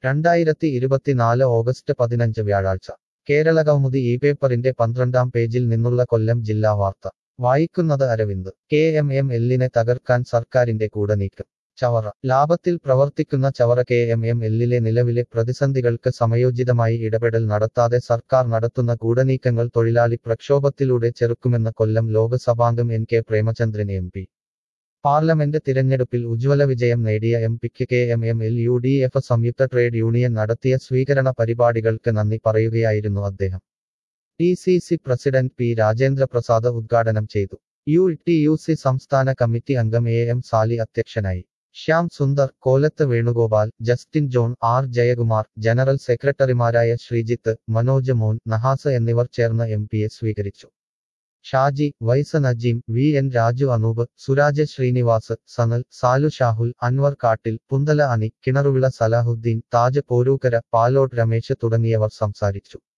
രണ്ടായിരത്തി ഇരുപത്തിനാല് ഓഗസ്റ്റ് പതിനഞ്ച് വ്യാഴാഴ്ച കേരള കൗമുദി ഈ പേപ്പറിന്റെ പന്ത്രണ്ടാം പേജിൽ നിന്നുള്ള കൊല്ലം ജില്ലാ വാർത്ത വായിക്കുന്നത് അരവിന്ദ് കെ എം എം എല്ലിനെ തകർക്കാൻ സർക്കാരിന്റെ കൂടെ നീക്കം ചവറ ലാഭത്തിൽ പ്രവർത്തിക്കുന്ന ചവറ കെ എം എം എല്ലിലെ നിലവിലെ പ്രതിസന്ധികൾക്ക് സമയോചിതമായി ഇടപെടൽ നടത്താതെ സർക്കാർ നടത്തുന്ന ഗൂഢനീക്കങ്ങൾ തൊഴിലാളി പ്രക്ഷോഭത്തിലൂടെ ചെറുക്കുമെന്ന് കൊല്ലം ലോക്സഭാംഗം N K Premachandran M P parliament തിരഞ്ഞെടുപ്പിൽ ഉജ്ജ്വല വിജയം നേടിയ എം പിക്ക് K M M L U D F സംയുക്ത ട്രേഡ് യൂണിയൻ നടത്തിയ സ്വീകരണ പരിപാടികൾക്ക് നന്ദി പറയുകയായിരുന്നു അദ്ദേഹം D C C president P Rajendra Prasad ഉദ്ഘാടനം ചെയ്തു യു ടി യു സി സംസ്ഥാന കമ്മിറ്റി അംഗം എ എം സാലി അധ്യക്ഷനായി Shyam Sundar Kolath Venugopal Justin John R Jayakumar general സെക്രട്ടറിമാരായ ശ്രീജിത്ത് മനോജ് മോൻ നഹാസ് എന്നിവർ ചേർന്ന് എം പിയെ സ്വീകരിച്ചു ഷാജി വൈസ നജീം വി എൻ രാജു അനൂപ് സുരാജ് ശ്രീനിവാസ് സനൽ സാലു ഷാഹുൽ അൻവർ കാട്ടിൽ പുന്തല അനി കിണറുവിള സലാഹുദ്ദീൻ താജ് പോരൂക്കര പാലോട് രമേശ് തുടങ്ങിയവർ സംസാരിച്ചു